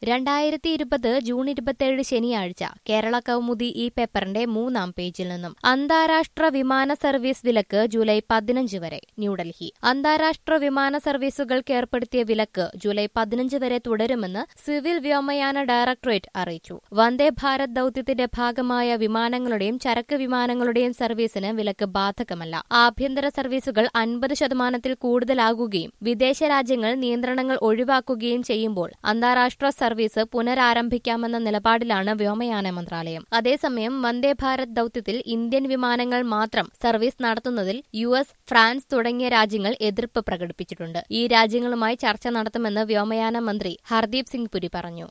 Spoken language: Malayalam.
രണ്ടായിരത്തി ഇരുപത് ജൂൺ ഇരുപത്തിയേഴ് ശനിയാഴ്ച കേരള കൗമുദി ഈ പേപ്പറിന്റെ മൂന്നാം പേജിൽ നിന്നും അന്താരാഷ്ട്ര വിമാന സർവീസ് വിലക്ക് ജൂലൈ പതിനഞ്ച് വരെ ന്യൂഡൽഹി അന്താരാഷ്ട്ര വിമാന സർവീസുകൾക്ക് ഏർപ്പെടുത്തിയ വിലക്ക് ജൂലൈ പതിനഞ്ച് വരെ തുടരുമെന്ന് സിവിൽ വ്യോമയാന ഡയറക്ടറേറ്റ് അറിയിച്ചു വന്ദേ ഭാരത് ദൌത്യത്തിന്റെ ഭാഗമായ വിമാനങ്ങളുടെയും ചരക്ക് വിമാനങ്ങളുടെയും സർവീസിന് വിലക്ക് ബാധകമല്ല ആഭ്യന്തര സർവീസുകൾ അൻപത് ശതമാനത്തിൽ കൂടുതലാകുകയും വിദേശ രാജ്യങ്ങൾ നിയന്ത്രണങ്ങൾ ഒഴിവാക്കുകയും ചെയ്യുമ്പോൾ അന്താരാഷ്ട്ര സർവീസ് പുനരാരംഭിക്കാമെന്ന നിലപാടിലാണ് വ്യോമയാന മന്ത്രാലയം അതേസമയം വന്ദേ ഭാരത് ദൌത്യത്തിൽ ഇന്ത്യൻ വിമാനങ്ങൾ മാത്രം സർവീസ് നടത്തുന്നതിൽ യു എസ് ഫ്രാൻസ് തുടങ്ങിയ രാജ്യങ്ങൾ എതിർപ്പ് പ്രകടിപ്പിച്ചിട്ടുണ്ട് ഈ രാജ്യങ്ങളുമായി ചർച്ച നടത്തുമെന്ന് വ്യോമയാന മന്ത്രി ഹർദീപ് സിംഗ് പുരി പറഞ്ഞു